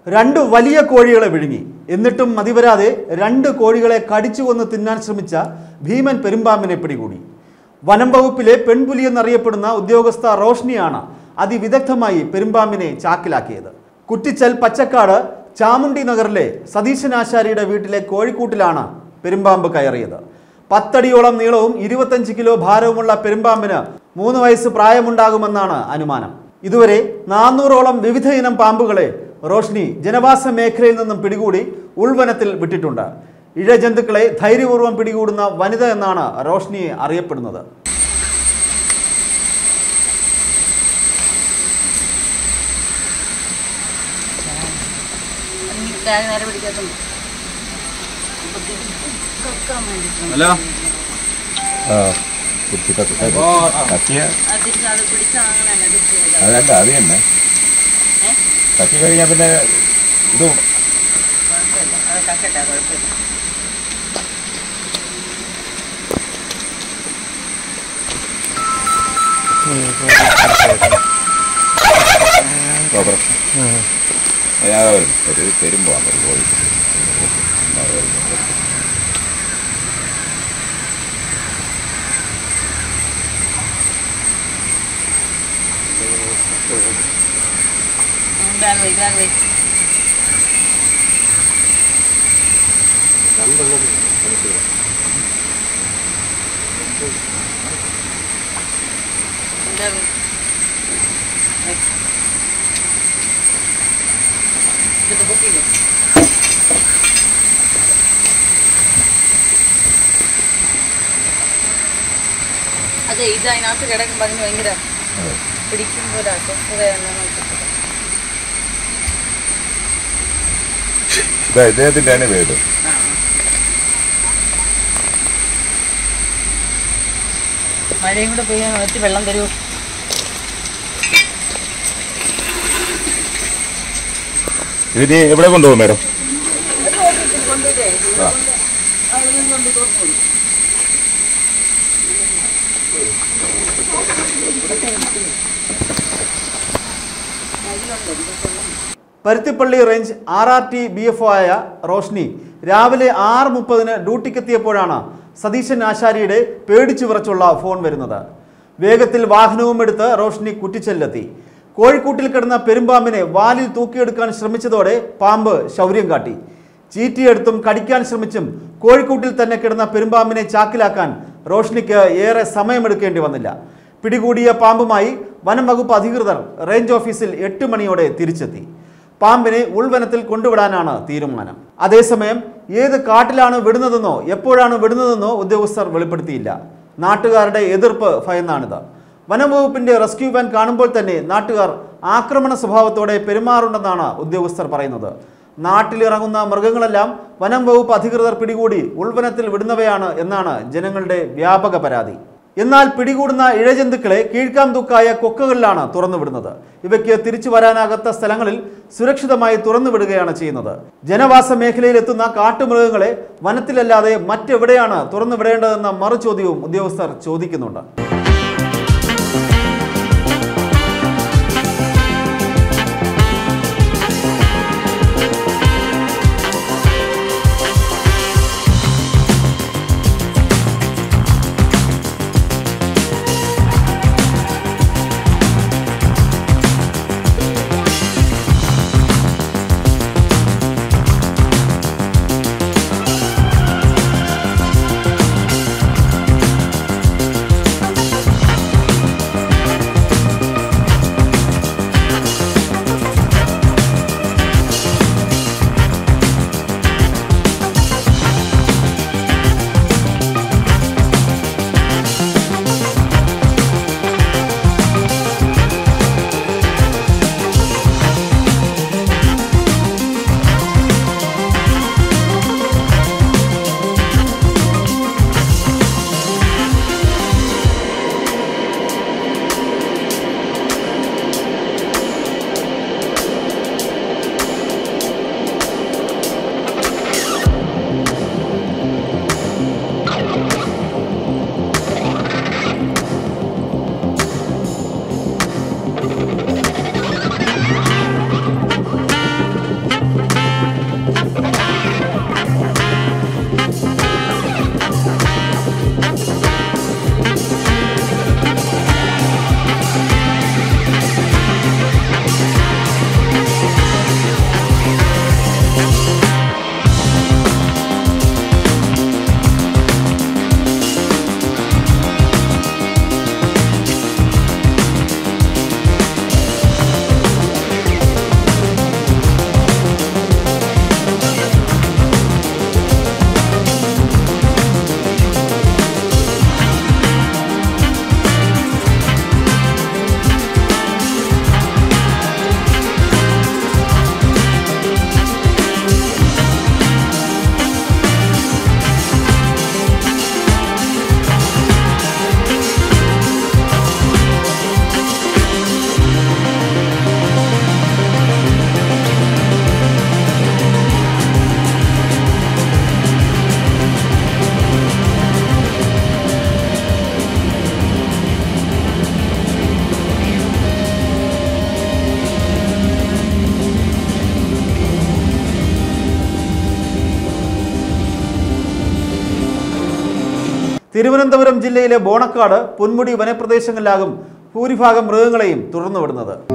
രണ്ട് വലിയ കോഴികളെ വിഴുങ്ങി എന്നിട്ടും മതിവരാതെ രണ്ട് കോഴികളെ കടിച്ചു കൊന്ന് തിന്നാൻ ശ്രമിച്ച ഭീമൻ പെരുമ്പാമ്പിനെ പിടികൂടി വനം വകുപ്പിലെ പെൺപുലി എന്നറിയപ്പെടുന്ന ഉദ്യോഗസ്ഥ റോഷ്നിയാണ് അതിവിദഗ്ധമായി പെരുമ്പാമ്പിനെ ചാക്കിലാക്കിയത് കുറ്റിച്ചൽ പച്ചക്കാട് ചാമുണ്ടി നഗറിലെ സതീശനാശാരിയുടെ വീട്ടിലെ കോഴിക്കൂട്ടിലാണ് പെരുമ്പാമ്പ് കയറിയത് പത്തടിയോളം നീളവും ഇരുപത്തഞ്ച് കിലോ ഭാരവുമുള്ള പെരുമ്പാമ്പിന് മൂന്ന് വയസ്സ് പ്രായമുണ്ടാകുമെന്നാണ് അനുമാനം ഇതുവരെ നാനൂറോളം വിവിധ ഇനം പാമ്പുകളെ റോഷ്നി ജനവാസ മേഖലയിൽ നിന്നും പിടികൂടി ഉൾവനത്തിൽ വിട്ടിട്ടുണ്ട് ഇഴജന്തുക്കളെ ധൈര്യപൂർവ്വം പിടികൂടുന്ന വനിത എന്നാണ് റോഷ്നിയെ അറിയപ്പെടുന്നത് എനിക്ക് കാല് നേരെ പിടിക്കാത്തുണ്ട് കക്കാൻ വേണ്ടിയിട്ടാണ് ഹലോ ആ കുത്തി കത്തി കത്തിയ അത് തിരിച്ച് അത് പിടിച്ചാൽ അങ്ങനെ തന്നെ തിരിച്ച് ചെയ്താൽ അതല്ല അത് തന്നെ കത്തി കഴിഞ്ഞാൽ പിന്നെ ഇത് കുഴപ്പമില്ല അത് കക്കട്ടെ കുഴപ്പമില്ല റബ്ബർ അയാളെ വരും ഒരു പെരുമ്പാണ് ഒരു കോഴി ബാഗ് പോയി ബാഗ് പോയി ബാഗ് പോയി ഇത് ബുക്ക് ചെയ്തു അതെ ഇത് അതിനകത്ത് കിടക്കുമ്പോൾ അതിന് ഭയങ്കര പിടിക്കുമ്പോൾ ഒരു അസ്വസ്ഥതയാണെന്ന് വെച്ചിട്ട് ഇതാ ഇദ്ദേഹത്തിൻ്റെ തന്നെ വീട് മഴയും കൂടെ പെയ്യാൻ ഒത്തിരി വെള്ളം തരൂ ഇത് എവിടെ കൊണ്ടുപോകും മേഡം ആ Paruthippally range R R T B F ആയ റോഷ്നി രാവിലെ ആറ് മുപ്പതിന് ഡ്യൂട്ടിക്കെത്തിയപ്പോഴാണ് സതീശൻ ആശാരിയുടെ പേടിച്ചു വിറച്ചുള്ള ഫോൺ വരുന്നത് വേഗത്തിൽ വാഹനവും എടുത്ത് റോഷ്നി കുറ്റിച്ചെല്ലെത്തി കോഴിക്കൂട്ടിൽ കിടന്ന പെരുമ്പാമ്പിനെ വാലിൽ തൂക്കിയെടുക്കാൻ ശ്രമിച്ചതോടെ പാമ്പ് ശൗര്യം കാട്ടി ചീറ്റിയെടുത്തും കടിക്കാൻ ശ്രമിച്ചും കോഴിക്കൂട്ടിൽ തന്നെ കിടന്ന പെരുമ്പാമ്പിനെ ചാക്കിലാക്കാൻ റോഷ്നിക്ക് ഏറെ സമയമെടുക്കേണ്ടി വന്നില്ല പിടികൂടിയ പാമ്പുമായി വനം വകുപ്പ് അധികൃതർ റേഞ്ച് ഓഫീസിൽ എട്ട് മണിയോടെ തിരിച്ചെത്തി പാമ്പിനെ ഉൾവനത്തിൽ കൊണ്ടുവിടാനാണ് തീരുമാനം അതേസമയം ഏത് കാട്ടിലാണ് വിടുന്നതെന്നോ എപ്പോഴാണ് വിടുന്നതെന്നോ ഉദ്യോഗസ്ഥർ വെളിപ്പെടുത്തിയില്ല നാട്ടുകാരുടെ എതിർപ്പ് ഭയന്നാണിത് വനം വകുപ്പിന്റെ റെസ്ക്യൂ വാൻ കാണുമ്പോൾ തന്നെ നാട്ടുകാർ ആക്രമണ സ്വഭാവത്തോടെ പെരുമാറുണ്ടെന്നാണ് ഉദ്യോഗസ്ഥർ പറയുന്നത് നാട്ടിലിറങ്ങുന്ന മൃഗങ്ങളെല്ലാം വനം വകുപ്പ് അധികൃതർ പിടികൂടി ഉൾവനത്തിൽ വിടുന്നവയാണ് എന്നാണ് ജനങ്ങളുടെ വ്യാപക പരാതി എന്നാൽ പിടികൂടുന്ന ഇഴജന്തുക്കളെ കീഴ്ക്കാംതൂക്കായ കൊക്കകളിലാണ് തുറന്നുവിടുന്നത് ഇവയ്ക്ക് തിരിച്ചു വരാനാകാത്ത സ്ഥലങ്ങളിൽ സുരക്ഷിതമായി തുറന്നുവിടുകയാണ് ചെയ്യുന്നത് ജനവാസ മേഖലയിൽ എത്തുന്ന കാട്ടുമൃഗങ്ങളെ വനത്തിലല്ലാതെ മറ്റെവിടെയാണ് തുറന്നുവിടേണ്ടതെന്ന മറുചോദ്യവും ഉദ്യോഗസ്ഥർ ചോദിക്കുന്നുണ്ട് തിരുവനന്തപുരം ജില്ലയിലെ ബോണക്കാട് പൊന്മുടി വനപ്രദേശങ്ങളിലാകും ഭൂരിഭാഗം മൃഗങ്ങളെയും തുറന്നുവിടുന്നത്